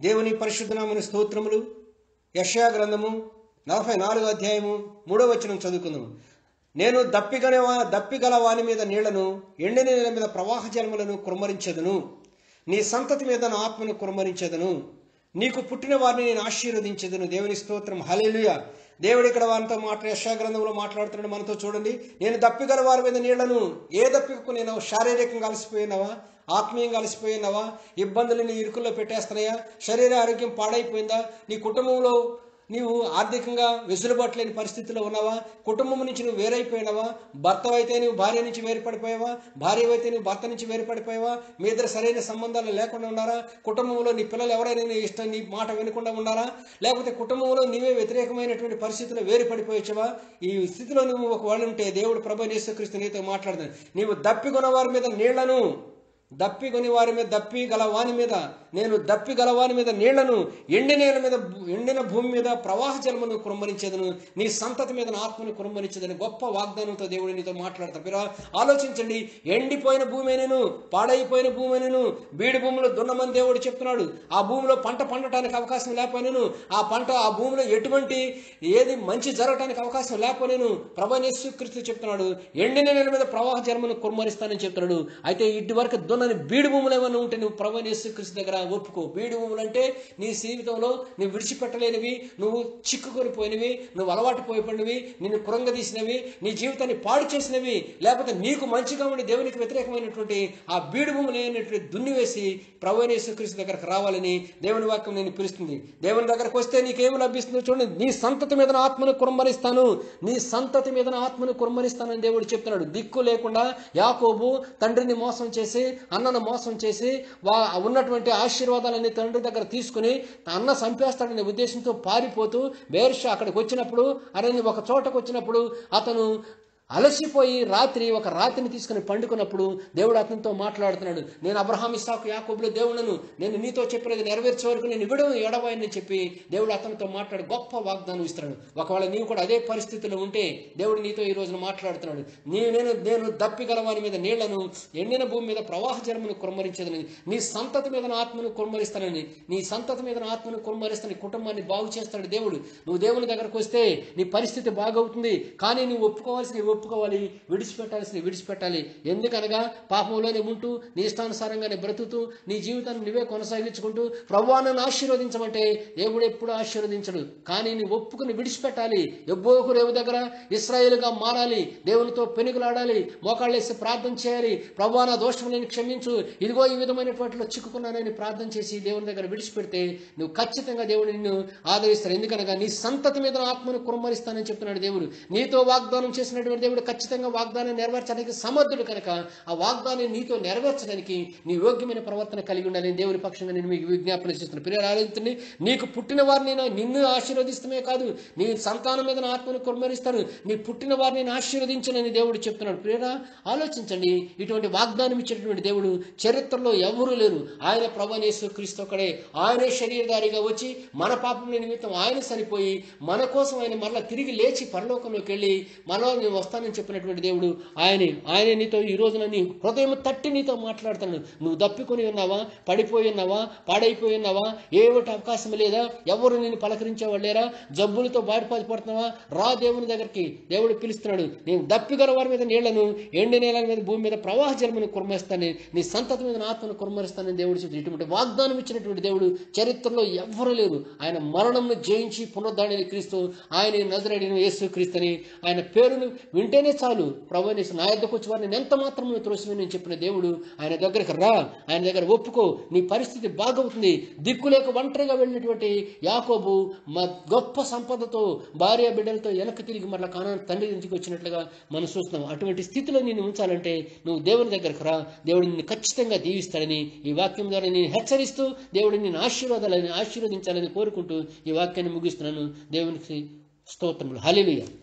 దేవుని పరిశుద్ధనామని స్తోత్రములు యశయా గ్రంథము నలభై నాలుగో అధ్యాయము మూడో వచనం చదువుకుందాము నేను దప్పిగల దప్పిగల వాని మీద నీళ్లను ఎండిన నీళ్ళ మీద ప్రవాహ జలములను కుమ్మరించదును నీ సంతతి మీద నా ఆత్మను కుమ్మరించదును నీకు పుట్టిన వారిని నేను ఆశీర్వదించదును దేవుని స్తోత్రం హల్లెలూయ దేవుడు ఇక్కడ వారితో మాట్లా యశా గ్రంథంలో మాట్లాడుతున్నాడు మనతో చూడండి నేను దప్పిగల వారి మీద నీళ్లను ఏ దప్పికకు నేను శారీరకంగా అలసిపోయినావా ఆత్మీయంగా అలసిపోయినావా ఇబ్బందులు నీ ఇరుకుల్లో పెట్టేస్తున్నాయా శరీర ఆరోగ్యం పాడైపోయిందా నీ కుటుంబంలో నీవు ఆర్థికంగా వెసులుబాటు లేని పరిస్థితిలో ఉన్నావా కుటుంబం నుంచి నువ్వు వేరైపోయినావా భర్త అయితే నువ్వు భార్య నుంచి వేరుపడిపోయావా భార్య అయితే నువ్వు భర్త నుంచి వేరుపడిపోయావా మీ ఇద్దరు సరైన సంబంధాలు లేకుండా ఉన్నారా కుటుంబంలో నీ పిల్లలు ఎవరైనా నీ ఇష్టం నీ మాట వినకుండా ఉన్నారా లేకపోతే కుటుంబంలో నీవే వ్యతిరేకమైనటువంటి పరిస్థితుల్లో వేరుపడిపోయచ్చావా ఈ స్థితిలో నువ్వు ఒకవేళ ఉంటే దేవుడు ప్రభు యేసుక్రీస్తు నీతో మాట్లాడుతాడు నీవు దప్పికొన్న వారి మీద నీళ్లను దప్పికొని వారి మీద దప్పి గల వాని మీద నేను దప్పి గల వాని మీద నీళ్లను ఎండి నేల మీద ఎండిన భూమి మీద ప్రవాహ జలమును కుమ్మరించేదను నీ సంతతి మీద నా ఆత్మను కుమ్మరించేదని గొప్ప వాగ్దానంతో దేవుడు నీతో మాట్లాడతారు మీరు ఆలోచించండి ఎండిపోయిన భూమి నేను పాడైపోయిన భూమి నేను బీడి భూమిలో దున్నమని దేవుడు చెప్తున్నాడు ఆ భూమిలో పంట పండటానికి అవకాశం లేకపోయినాను ఆ పంట ఆ భూమిలో ఎటువంటి ఏది మంచి జరగటానికి అవకాశం లేకపోయినాను ప్రభనేశ్వ క్రీస్తు చెప్తున్నాడు ఎండిన నేల మీద ప్రవాహ జలమును కుమ్మరిస్తానని చెప్తున్నాడు అయితే ఇటు వరకు దున్నని బీడు భూములు ఏమైనా ఉంటే నువ్వు ప్రభు యేసుక్రీస్తు దగ్గర ఒప్పుకో బీడు భూములు అంటే నీ జీవితంలో నువ్వు విడిచిపెట్టలేనివి నువ్వు చిక్కుకొని పోయినవి నువ్వు అలవాటు పోయిపోయినవి నిన్ను కురంగదీసినవి నీ జీవితాన్ని పాడు చేసినవి లేకపోతే నీకు మంచిగా ఉండి దేవునికి వ్యతిరేకమైనటువంటి ఆ బీడు భూములు అయినటువంటి దున్నివేసి ప్రభు యేసుక్రీస్తు దగ్గరకు రావాలని దేవుని వాక్యం నేను పిలుస్తుంది దేవుని దగ్గరకు వస్తే నీకేమి లభిస్తుందో చూడండి నీ సంతతి మీద నా ఆత్మను కుమ్మరిస్తాను నీ సంతతి మీద నా ఆత్మను కుమ్మరిస్తానని దేవుడు చెప్తున్నాడు దిక్కు లేకుండా యాకోబు తండ్రిని మోసం చేసి అన్నను మోసం చేసి వా ఉన్నటువంటి ఆశీర్వాదాలన్నీ తండ్రి దగ్గర తీసుకుని అన్న చంపేస్తాడనే ఉద్దేశంతో పారిపోతూ బేర్ష అక్కడికి వచ్చినప్పుడు అరే ఒక చోటకు వచ్చినప్పుడు అతను అలసిపోయి రాత్రి ఒక రాత్రిని తీసుకుని పండుకున్నప్పుడు దేవుడు అతనితో మాట్లాడుతున్నాడు నేను అబ్రహాం ఇస్సాకు యాకోబులు దేవుడను నేను నీతో చెప్పినది నెరవేర్చే వరకు నేను ఇవ్వడం ఎడవాయని చెప్పి దేవుడు అతనితో మాట్లాడి గొప్ప వాగ్దానం ఇస్తున్నాడు ఒకవేళ నీవు కూడా అదే పరిస్థితిలో ఉంటే దేవుడు నీతో ఈ రోజున మాట్లాడుతున్నాడు నీ నేను నేను దప్పిగలవాని మీద నీళ్లను ఎండిన భూమి మీద ప్రవాహ జలమును కుమ్మరించదని నీ సంతతి మీద నా ఆత్మను కుమ్మరిస్తానని నీ సంతతి మీద నా ఆత్మను కుమ్మరిస్తాను కుటుంబాన్ని బాగు చేస్తాడు దేవుడు నువ్వు దేవుని దగ్గరకు వస్తే నీ పరిస్థితి బాగవుతుంది కానీ నువ్వు ఒప్పుకోవాల్సిన ఒప్పుకోవాలి విడిచిపెట్టాల్సిన విడిచిపెట్టాలి ఎందుకనగా పాపంలోనే ఉంటూ నీ ఇష్టానుసారంగానే బ్రతుకుతూ నీ జీవితాన్ని నువ్వే కొనసాగించుకుంటూ ప్రభువాన్ని ఆశీర్వదించమంటే దేవుడు ఎప్పుడు ఆశీర్వదించడు కానీ నీ ఒప్పుకుని విడిచిపెట్టాలి ఎవ్వోకు రేవు దగ్గర ఇస్రాయేలుగా మారాలి దేవునితో పెనుగులాడాలి మోకాళ్ళేసి ప్రార్థన చేయాలి ప్రభా నా దోషం నేను క్షమించు ఇదిగో ఈ విధమైనటువంటి చిక్కుకున్నానని ప్రార్థన చేసి దేవుని దగ్గర విడిచిపెడితే నువ్వు ఖచ్చితంగా దేవుడు నిన్ను ఆదరిస్తాడు ఎందుకనగా నీ సంతతి మీద నా ఆత్మను కుమ్మరిస్తానని చెప్తున్నాడు దేవుడు నీతో వాగ్దానం చేసినటువంటి దేవుడు ఖచ్చితంగా వాగ్దానం నెరవేర్చడానికి సమర్థుడు కనుక ఆ వాగ్దానం నీతో నెరవేర్చడానికి నీ యోగ్యమైన ప్రవర్తన కలిగి ఉండాలని దేవుని పక్షంగా నేను మీకు విజ్ఞాపన చేస్తున్నాను ప్రియ ఆలోచించండి నీకు పుట్టిన వారిని నా- నిన్ను ఆశీర్వదిస్తమే కాదు నీ సంతానం మీద నా ఆత్మను కుమ్మరిస్తాను నీ పుట్టిన వారిని నేను ఆశీర్వదించనని దేవుడు చెప్తున్నాడు ప్రియరా ఆలోచించండి ఇటువంటి వాగ్దానం ఇచ్చేటటువంటి దేవుడు చరిత్రలో ఎవరూ లేరు ఆయన ప్రభనేశ్వర క్రీస్తు ఒక్కడే ఆయనే శరీరధారిగా వచ్చి మన పాపం నిమిత్తం ఆయన సరిపోయి మన కోసం ఆయన మరలా తిరిగి లేచి పరలోకంలోకి వెళ్ళి మనలో నేను వస్తానని చెప్పినటువంటి దేవుడు ఆయనే ఆయనే నీతో ఈ రోజున నీ హృదయం తట్టి నీతో మాట్లాడుతాను నువ్వు దప్పికొని ఉన్నావా పడిపోయి ఉన్నావా పాడైపోయి ఉన్నావా ఏ ఒకటి అవకాశం లేదా ఎవరు నేను పలకరించేవాళ్ళు లేరా జబ్బులతో బారిపడుతున్నావా రా దేవుని దగ్గరికి దేవుడు పిలుస్తున్నాడు నేను దప్పిగల వారి మీద నీళ్లను ఎండి నేల మీద భూమి మీద ప్రవాహ జలమును కుర్మేస్తాను నీ సంతతి మీద నా ఆత్మను కుర్మరిస్తానని దేవుడు చెప్పి ఇటువంటి వాగ్దానం ఇచ్చినటువంటి దేవుడు చరిత్రలో ఎవ్వరూ లేరు ఆయన మరణంను జయించి పునరుద్ధాడిని క్రీస్తు ఆయన నజరడిన యేసు క్రీస్తుని ఆయన పేరును వింటేనే చాలు ప్రభు నా యొద్దకు వచ్చి వారిని ఎంత మాత్రం త్రోసిమని నేను చెప్పిన దేవుడు ఆయన దగ్గరికి రా ఆయన దగ్గర ఒప్పుకో నీ పరిస్థితి బాగవుతుంది దిక్కులేక ఒంటరిగా వెళ్ళినటువంటి యాకోబు మా గొప్ప సంపదతో భార్య బిడ్డలతో వెనక్కి తిరిగి మరలా కానా తండ్రి ఇంటికి వచ్చినట్లుగా మనం చూస్తున్నాం అటువంటి స్థితిలో నేను ఉంచాలంటే నువ్వు దేవుని దగ్గరకు రా దేవుడు నిన్ను ఖచ్చితంగా దీవిస్తాడని ఈ వాక్యం ద్వారా నేను హెచ్చరిస్తూ దేవుడు నిన్ను ఆశీర్వాదాలని ఆశీర్వదించాలని కోరుకుంటూ ఈ వాక్యాన్ని ముగిస్తున్నాను దేవునికి స్తోత్రములు హల్లెలూయా